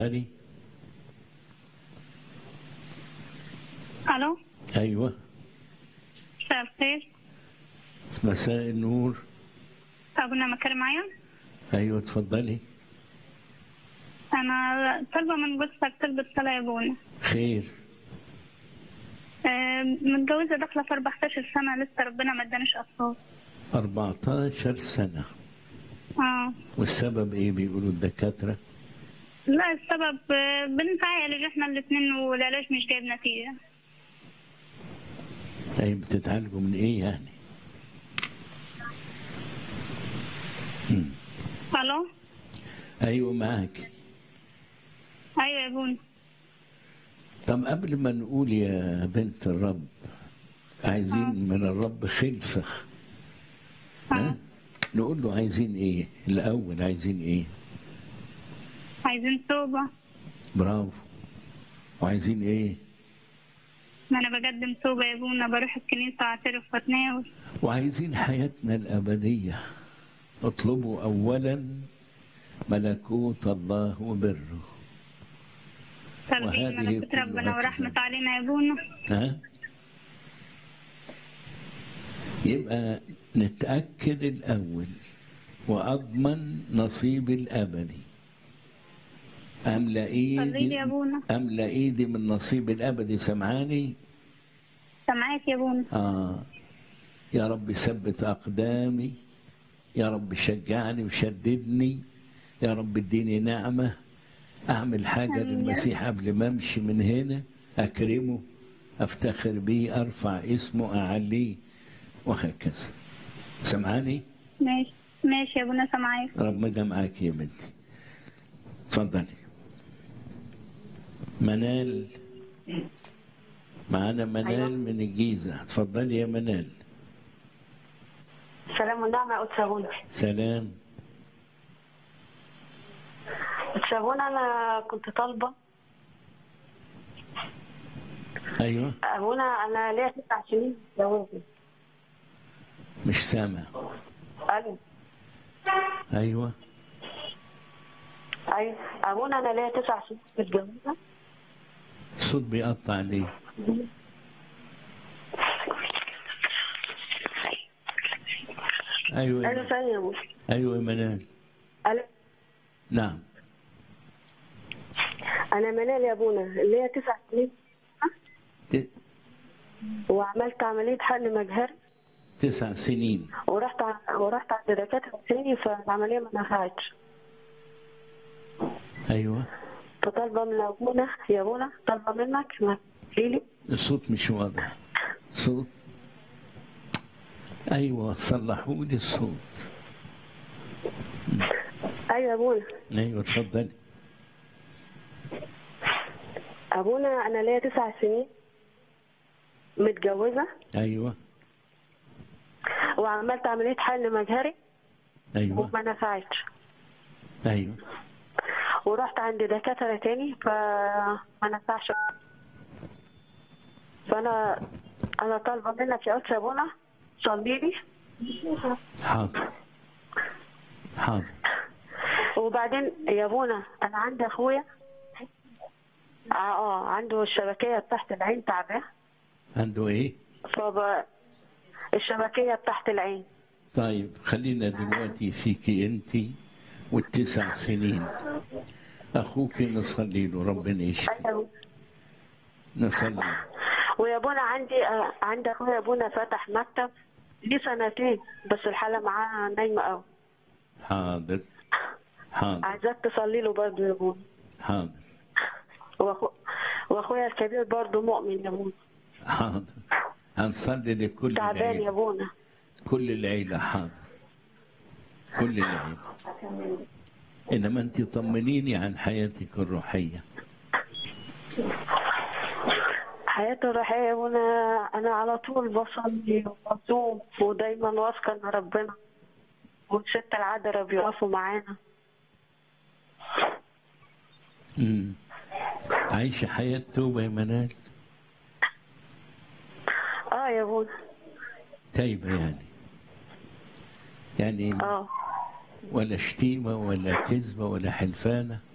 علي الو ايوه مساء الخير مساء النور ابونا مكرم عيون ايوه اتفضلي انا طالبه من جوزك طلبة صلاة يا ابونا خير آه، متجوزة داخلة في 14 سنة لسه ربنا ما ادانيش أطفال 14 سنة اه والسبب ايه بيقولوا الدكاترة لا السبب آه، بنتعالج احنا الاتنين والعلاج مش جايب نتيجة طيب بتتعالجوا من ايه يعني مم. الو ايوه معاك ايوه يا ابونا طب قبل ما نقول يا بنت الرب عايزين من الرب خلفة ها نقول له عايزين ايه الاول عايزين ايه عايزين توبة برافو وعايزين ايه ما انا بقدم توبة يا ابونا بروح الكنيسة اعترف واتناول وعايزين حياتنا الأبدية اطلبوا أولا ملكوت الله وبره طالبين وهذه ملكوت كلها ربنا ورحمة تزال. علينا يا ابونا ها يبقى نتأكد الأول وأضمن نصيبي الأبدي أملأ صلي لي إيدي يا ابونا أملأ إيدي من نصيبي الأبدي سمعاني سامعاك يا ابونا آه يا رب ثبت أقدامي يا رب شجعني وشددني يا رب اديني نعمة أعمل حاجة آمين يا للمسيح قبل ما أمشي من هنا أكرمه أفتخر بيه أرفع اسمه أعليه وهكذا سمعاني ماشي ماشي يا ابونا سامعاك ربنا معاك يا بنتي اتفضلي منال معانا منال أيوة. من الجيزة اتفضلي يا منال سلام ونعمة يا أتسابونا سلام أتسابونا أنا كنت طالبة ايوه أبونا أنا ليا تسع سنين متجوزة مش سامع أيوة ايوه أيوة أبونا أنا ليا تسع سنين متجوزة الصوت بيقطع ليه ايوه أنا يا- ثانية يا أبونا ايوه يا منال أنا نعم أنا منال يا أبونا ليا تسع سنين ت- وعملت عملية حقن مجهري تسع سنين ورحت ع- ورحت عند دكاترة تاني فالعملية ما نفعتش ايوه فطالبة من أبونا يا أبونا طالبة منك إنك تجيلي الصوت مش واضح صوت ايوه صلحوا لي الصوت أيوة يا أبونا ايوه اتفضلي أبونا أنا ليا تسع سنين متجوزة ايوه وعملت عملية حقن مجهري ايوه وما نفعتش ايوه ورحت عند دكاترة تاني فما نفعش فأنا أنا طالبة منك يا أستاذ أبونا صلي لي حاضر حاضر وبعدين يا أبونا أنا عندي أخويا آه, آه عنده الشبكية تحت العين تعباه عنده ايه فب الشبكية تحت العين طيب خلينا دلوقتي فيكي انت والتسع سنين اخوك نصلي له ربنا يشفي أيوة. نصلي ويا ابونا عندي آه، عندي اخويا ابونا فتح مكتب ليه سنتين بس الحاله معاه نايمه قوي حاضر حاضر عايزاك تصلي له برضه يا ابونا حاضر وأخو... واخويا الكبير برضه مؤمن يا ابونا حاضر هنصلي لكل تعبان يا العيلة ابونا كل العيلة حاضر كل العيلة إنما أنت طمنيني عن حياتك الروحية حياتي الروحيه يا ابونا انا على طول بصلي وبصوم ودايما واثقه ان ربنا والست العذراء بيقفوا معانا مم. عايشة حياة توبة يا منال اه يا ابونا تايبة يعني يعني اه ولا شتيمة ولا كذبة ولا حلفانة